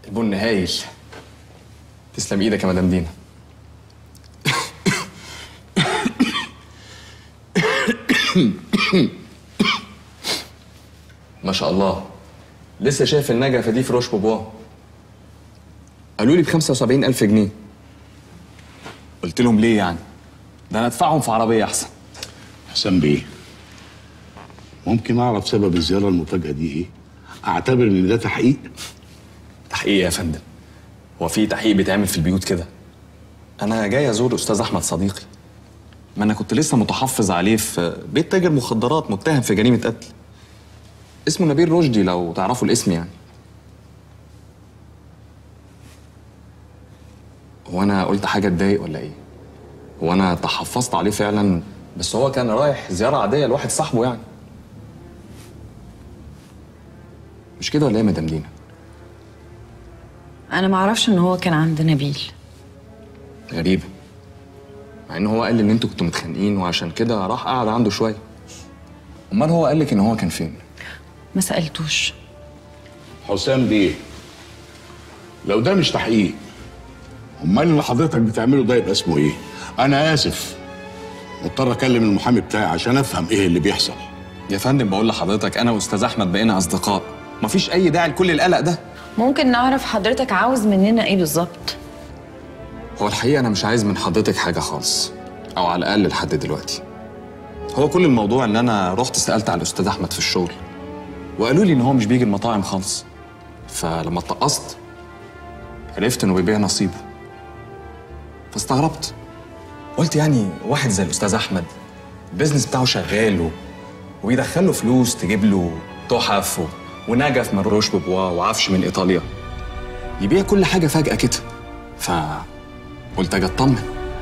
البن هايل تسلم ايدك يا مدام دينا ما شاء الله لسه شايف النجفه دي في روش بوبوا قالوا لي ب 75000 جنيه قلت لهم ليه يعني ده انا ادفعهم في عربيه احسن حسام بيه ممكن اعرف سبب الزياره المفاجاه دي ايه اعتبر ان ده تحقيق تحقيق يا فندم هو في تحقيق بيتعمل في البيوت كده انا جاي ازور استاذ احمد صديقي ما انا كنت لسه متحفظ عليه في بيت تاجر مخدرات متهم في جريمه قتل اسمه نبيل رشدي لو تعرفوا الاسم يعني هو انا قلت حاجه تضايق ولا ايه هو انا تحفظت عليه فعلا بس هو كان رايح زياره عاديه لواحد صاحبه يعني مش كده ولا ايه يا مدام دينا انا ما اعرفش ان هو كان عند نبيل غريبة مع ان هو قال لي ان انتوا كنتوا متخانقين وعشان كده راح قعد عنده شوية امال هو قال لك ان هو كان فين ما سالتوش حسام بيه لو ده مش تحقيق امال اللي حضرتك بتعمله ده يبقى اسمه ايه انا اسف مضطر اكلم المحامي بتاعي عشان افهم ايه اللي بيحصل يا فندم بقول لحضرتك انا واستاذ احمد بقينا اصدقاء مفيش اي داعي لكل القلق ده ممكن نعرف حضرتك عاوز مننا ايه بالظبط هو الحقيقة انا مش عايز من حضرتك حاجة خالص او على الاقل لحد دلوقتي هو كل الموضوع ان انا رحت سالت على الاستاذ احمد في الشغل وقالوا لي ان هو مش بيجي المطاعم خالص فلما اتقصت عرفت انه بيبيع نصيبه فاستغربت قلت يعني واحد زي الاستاذ احمد البيزنس بتاعه شغال و- وبيدخل له فلوس تجيب له تحف و... ونجف من روش بوبوا وعفش من ايطاليا يبيع كل حاجه فجاه كده فقلت اجي اطمن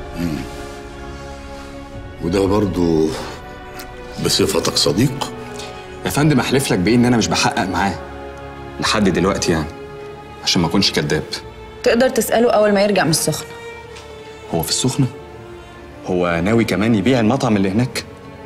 وده برضو بصفتك صديق يا فندم احلف لك بايه ان انا مش بحقق معاه لحد دلوقتي يعني عشان ما اكونش كذاب تقدر تساله اول ما يرجع من السخنه هو في السخنه هو ناوي كمان يبيع المطعم اللي هناك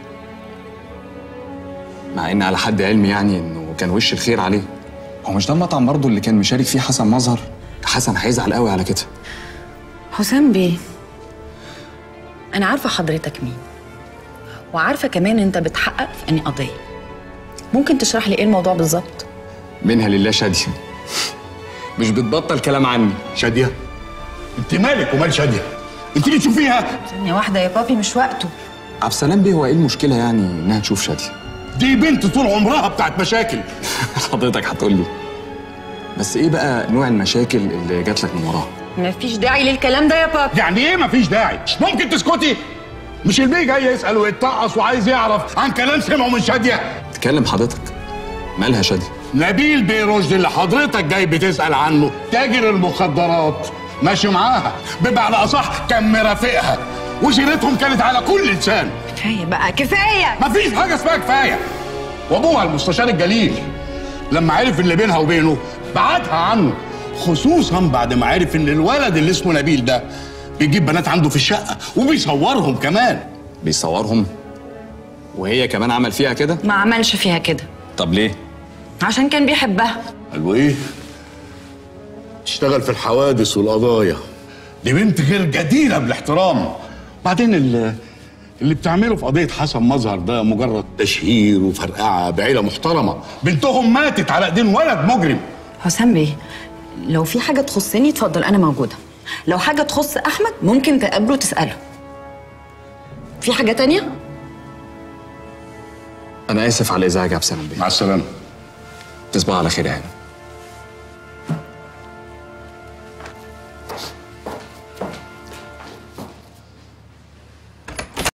مع ان على حد علمي يعني انه كان وش الخير عليه هو مش ده المطعم برضه اللي كان مشارك فيه حسن مظهر حسن هيزعل قوي على كده حسام بيه انا عارفه حضرتك مين وعارفه كمان انت بتحقق في اني قضيه ممكن تشرح لي ايه الموضوع بالظبط منها لله شاديه مش بتبطل كلام عني شاديه انت مالك ومال شاديه انت اللي تشوفيها ثانيه واحده يا بابي مش وقته عبد السلام بيه هو ايه المشكله يعني انها تشوف شاديه دي بنت طول عمرها بتاعت مشاكل حضرتك هتقول لي بس ايه بقى نوع المشاكل اللي جات لك من وراها مفيش داعي للكلام ده يا بابي يعني ايه مفيش داعي ممكن تسكتي مش البيه جاي يسال ويتطقص وعايز يعرف عن كلام سمعه من شاديه تكلم حضرتك مالها شاديه نبيل بيه رشدي اللي حضرتك جاي بتسال عنه تاجر المخدرات ماشي معاها بمعنى اصح كان مرافقها وسيرتهم كانت على كل لسان كفايه بقى كفايه مفيش حاجه اسمها كفايه وابوها المستشار الجليل لما عرف اللي بينها وبينه بعدها عنه خصوصا بعد ما عرف ان الولد اللي اسمه نبيل ده بيجيب بنات عنده في الشقه وبيصورهم كمان بيصورهم وهي كمان عمل فيها كده ما عملش فيها كده طب ليه عشان كان بيحبها قالوا ايه تشتغل في الحوادث والقضايا دي بنت غير جديره بالاحترام بعدين اللي, اللي بتعمله في قضيه حسن مظهر ده مجرد تشهير وفرقعه بعيله محترمه بنتهم ماتت على ايدين ولد مجرم حسام بيه لو في حاجه تخصني اتفضل انا موجوده لو حاجه تخص احمد ممكن تقابله تساله في حاجه تانية انا اسف على الازعاج يا عبد السلام بيه مع السلامه تصبح على خير يا هانم